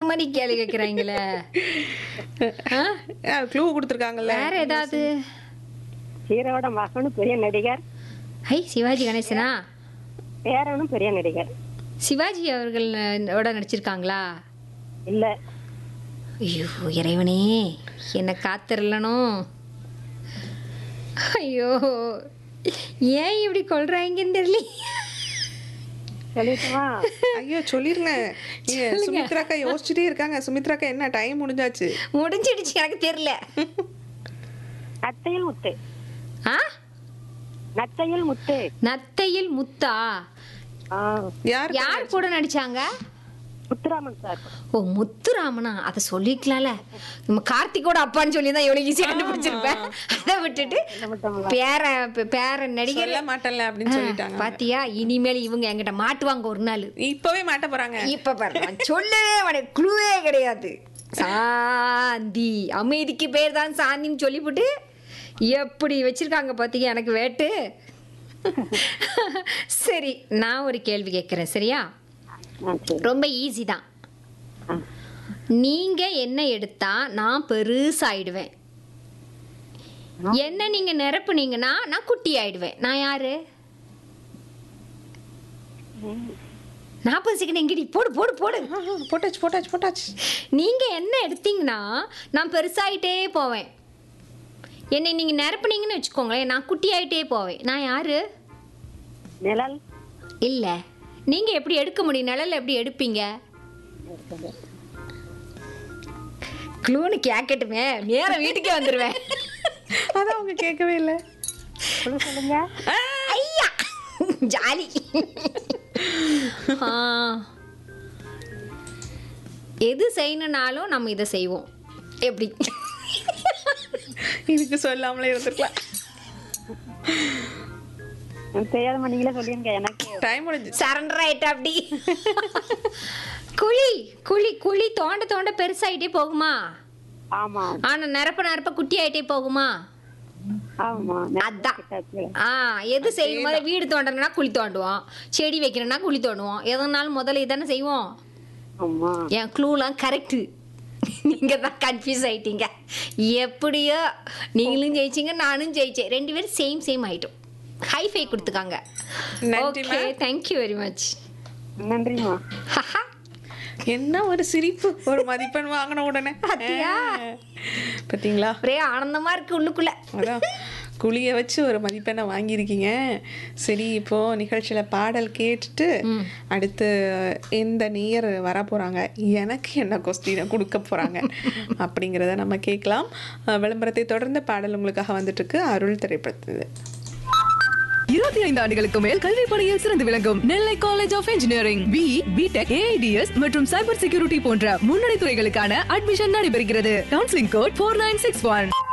மாதிரி கேள்வி கேட்குறாங்களே க்ளூ கொடுத்துருக்காங்கல்ல வேற ஏதாவது ஹீரோட மகனும் பெரிய நடிகர் ஐ சிவாஜி கணேசனா பேரனும் பெரிய நடிகர் சிவாஜி அவர்களோட நடிச்சிருக்காங்களா இல்ல ஐயோ இறைவனே என்னை காத்திரலனும் ஐயோ ஏன் இப்படி கொள்றாங்கன்னு தெரியல சொல்லிட்டுமா ஐயோ சொல்லிருங்க நீங்க சுமித்ராக்கா யோசிச்சுட்டே இருக்காங்க சுமித்ராக்கா என்ன டைம் முடிஞ்சாச்சு முடிஞ்சிடுச்சு எனக்கு தெரியல நத்தையில் முத்து ஆ நத்தையில் முத்து நத்தையில் முத்தா ஆ, யார் யார் கூட நடிச்சாங்க முத்துராமன் சார் ஓ முத்துராமனா அதை சொல்லிக்கலாம்ல நம்ம கார்த்திகோட அப்பான்னு சொல்லி தான் எவ்வளவு ஈஸியா கண்டுபிடிச்சிருப்பேன் அதை விட்டுட்டு பேர பேர நடிகர் சொல்ல மாட்டேன்ல அப்படின்னு சொல்லிட்டாங்க பாத்தியா இனிமேல் இவங்க என்கிட்ட மாட்டுவாங்க ஒரு நாள் இப்பவே மாட்ட போறாங்க இப்ப பாரு நான் சொல்லவே மாட்டேன் குழுவே கிடையாது சாந்தி அமைதிக்கு பேர் தான் சாந்தின்னு சொல்லிவிட்டு எப்படி வச்சிருக்காங்க பாத்தீங்க எனக்கு வேட்டு சரி நான் ஒரு கேள்வி கேட்குறேன் சரியா ஆ, சரி ரொம்ப ஈஸி தான் ஆ. நீங்க என்ன எடுத்தா நான் பெருசாயிடுவேன் என்ன நீங்க நிரப்புனீங்கன்னா நான் குட்டி ஆயிடுவேன் நான் யாரு நாற்பது செகண்ட் எங்கடி போடு போடு போடு ஆ, ஆ, போட்டாச்சு போட்டாச்சு போட்டாச்சு நீங்க என்ன எடுத்தீங்கன்னா நான் பெருசாயிட்டே போவேன் என்னை நீங்க நிரப்புனீங்கன்னு வச்சுக்கோங்களேன் நான் குட்டி ஆயிட்டே போவேன் நான் யாரு நிழல் இல்ல நீங்க எப்படி எடுக்க முடியும் நிழல் எப்படி எடுப்பீங்க க்ளூன்னு கேட்கட்டுமே நேர வீட்டுக்கே வந்துருவேன் அதான் அவங்க கேட்கவே இல்லை சொல்லு சொல்லுங்க ஐயா ஜாலி ஆ. எது செய்யணும்னாலும் நம்ம இதை செய்வோம் எப்படி இதுக்கு சொல்லாமலே இருந்திருக்கலாம் எனக்கு தெரியாதம்மா நீங்களே சொல்லிருங்க எனக்கு டைம் முடிஞ்சு சரண்டர் ஆயிட்டா அப்படி குழி குழி குழி தோண்ட தோண்ட பெருசாயிட்டே போகுமா ஆமா ஆனா நிரப்ப நிரப்ப குட்டி ஆயிட்டே போகுமா ஆமா அதான் ஆ எது செய்யும் போது வீடு தோண்டணும்னா குழி தோண்டுவோம் செடி வைக்கணும்னா குழி தோண்டுவோம் எதனாலும் முதல்ல இதானே செய்வோம் ஆமா என் க்ளூலாம் கரெக்டு நீங்க தான் கன்ஃபியூஸ் ஆயிட்டீங்க எப்படியோ நீங்களும் ஜெயிச்சீங்க நானும் ஜெயிச்சேன் ரெண்டு பேரும் சேம் சேம் ஆயிட்டோம் ஹைஃபை கொடுத்துக்காங்க நன்றிம்மா. ஓகே தேங்க்யூ வெரி மச் நன்றிம்மா என்ன ஒரு சிரிப்பு ஒரு மதிப்பெண் வாங்கின உடனே பாத்தியா? ஆ. பாத்தீங்களா ஒரே ஆனந்தமா இருக்கு உள்ளுக்குள்ள அதான் குழிய வச்சு ஒரு மதிப்பெண்ணை வாங்கியிருக்கீங்க சரி இப்போ நிகழ்ச்சியில பாடல் கேட்டுட்டு அடுத்து எந்த நேயர் வர போறாங்க எனக்கு என்ன கொஸ்டினை கொடுக்க போறாங்க அப்படிங்கிறத நம்ம கேட்கலாம் அஹ் விளம்பரத்தை தொடர்ந்து பாடல் உங்களுக்காக வந்துட்டு இருக்கு அருள் திரைப்படத்துது இருபத்தி ஐந்து ஆண்டுகளுக்கு மேல் கல்வி பணியில் சிறந்து விளங்கும் Nellai college of engineering B BTech AIDS மற்றும் சைபர் செக்யூரிட்டி போன்ற முன்னணி துறைகளுக்கான அட்மிஷன் நடைபெறுகிறது counselling code four nine six one